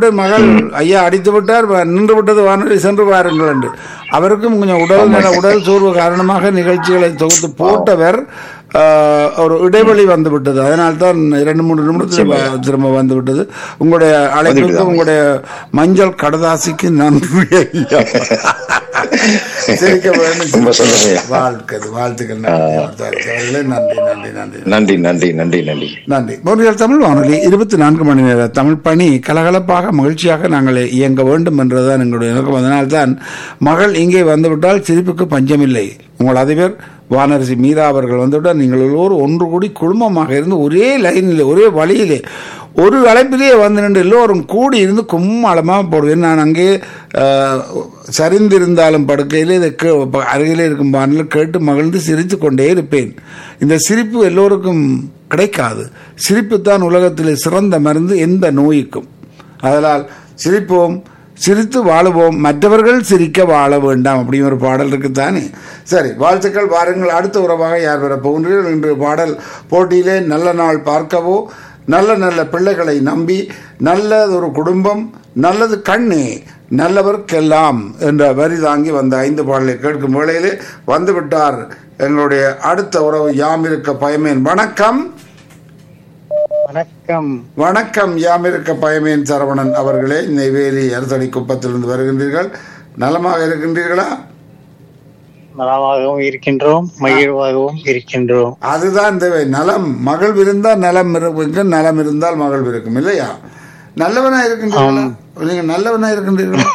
கூப்பிட்டு மகள் ஐயா அடித்து விட்டார் வ- நின்று விட்டது வானொலி சென்று பாருங்கள் என்று அவருக்கும் கொஞ்சம் உடல் நல உடல் சோர்வு காரணமாக நிகழ்ச்சிகளை தொகுத்து போட்டவர் ஆஹ், ஒரு இடைவெளி வந்து விட்டது அதனால் தான் இரண்டு மூன்று நிமிடத்தில் வ- திரும்ப வந்து விட்டது உங்களுடைய அழைப்புக்கு உங்களுடைய மஞ்சள் கடதாசிக்கு நன்றி ஐயா சிரிக்க வேண்டும் ரொம்ப சந்தோஷம் ஐயா. வாழ்க்கை வாழ்த்துக்கள் நன்றி அவர்களே நன்றி நன்றி நன்றி நன்றி நன்றி நன்றி நன்றி நன்றி மொழியால் தமிழ் வானொலி இருபத்தி நான்கு மணி நேர தமிழ் பணி கலகலப்பாக மகிழ்ச்சியாக நாங்கள் இயங்க வேண்டும் என்றுதான் எங்களுடைய நோக்கம் அதனால்தான் மகள் இங்கே வந்துவிட்டால் சிரிப்புக்கு பஞ்சமில்லை உங்கள் அதிபர் வானரசி மீரா அவர்கள் வந்துவிட்டால் நீங்கள் எல்லோரும் ஒன்று கூடி குடும்பமாக இருந்து ஒரே லைனில் ஒரே வழியிலே ஒரு அழைப்பிலேயே வந்து நின்று எல்லோரும் கூடி இருந்து கும்மாளமாக போடுவேன் நான் அங்கே அஹ், சரிந்திருந்தாலும் படுக்கையிலே இதை கே- ப- அருகிலே இருக்கும் பானில் கேட்டு மகிழ்ந்து சிரித்து கொண்டே இருப்பேன் இந்த சிரிப்பு எல்லோருக்கும் கிடைக்காது சிரிப்பு தான் உலகத்தில் சிறந்த மருந்து எந்த நோய்க்கும் அதனால் சிரிப்போம் சிரித்து வாழுவோம் மற்றவர்கள் சிரிக்க வாழ வேண்டாம் அப்படி ஒரு பாடல் இருக்குத்தானே சரி வாழ்த்துக்கள் வாருங்கள் அடுத்த உறவாக யார் வர போகின்றீர்கள் இன்று பாடல் போட்டியிலே நல்ல நாள் பார்க்கவோ நல்ல நல்ல பிள்ளைகளை நம்பி நல்லதொரு குடும்பம் நல்லது கண்ணே நல்லவர்க்கெல்லாம் என்ற வரி தாங்கி வந்த ஐந்து பாடலை கேட்கும் வேளையிலே வந்துவிட்டார் எங்களுடைய அடுத்த உறவு யாம் இருக்க பயமேன் வணக்கம் வணக்கம் வணக்கம் யாம் இருக்க பயமேன் சரவணன் அவர்களே நெய்வேலி அரசடி குப்பத்திலிருந்து வருகின்றீர்கள் நலமாக இருக்கின்றீர்களா நலமாகவும் இருக்கின்றோம் மகிழ்வாகவும் இருக்கின்றோம் அதுதான் தேவை நலம் மகள் இருந்தால் நலம் இருக்கும் நலம் இருந்தால் மகள் இருக்கும் இல்லையா நல்லவனா இருக்கின்றீர்களா நீங்க நல்லவனா இருக்கின்றீர்களா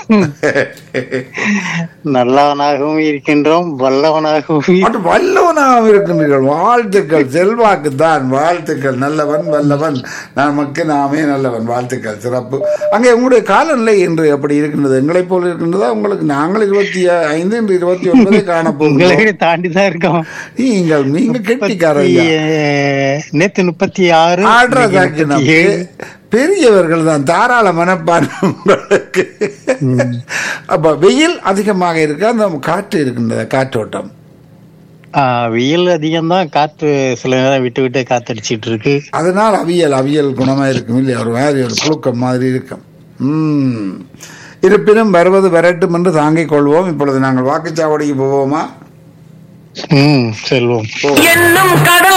நல்லவனாகவும் இருக்கின்றோம் வல்லவனாகவும் இரு- மற்றும் வல்லவனாக இருக்கின்றீர்கள் வாழ்த்துக்கள் செல்வாக்கு தான் வாழ்த்துக்கள் நல்லவன் வல்லவன் நமக்கு நாமே நல்லவன் வாழ்த்துக்கள் சிறப்பு அங்கே உங்களுடைய காலநிலை என்று எப்படி இருக்கின்றது எங்களைப் போல இருக்கின்றதா உங்களுக்கு நாங்கள் இருபத்தி ஐந்து இன்று இருபத்தி ஒன்பதை காணப்போகிறோம் உங்களை தாண்டி தான் இருக்கோம் நீங்கள் நீங்க கெட்டிக்காரங்க ஏ- நேத்து முப்பத்தி ஆறு ஆடுற இன்னைக்கு தாக்கு முப்பத்தி நம்ம ஏழு. பெரியவர்கள் தான் தாராள மனப்பான்மை உங்களுக்கு அப்ப வெயில் அதிகமாக இருக்கு அந்த காற்று இருக்கின்றது காற்றோட்டம் ஆ, வெயில் அதிகம்தான் காற்று சில நேரம் விட்டு விட்டு காத்தடிச்சிட்டு இருக்கு அதனால் அவியல் அவியல் குணமா இருக்கும் இல்லையா ஒரு மாதிரி ஒரு புழுக்கம் மாதிரி இருக்கும் ம் இருப்பினும் வருவது வரட்டும் என்று தாங்கிக் கொள்வோம் இப்பொழுது நாங்கள் வாக்குச்சாவடிக்கு போவோமா ம் செல்வோம் என்னும் கடல்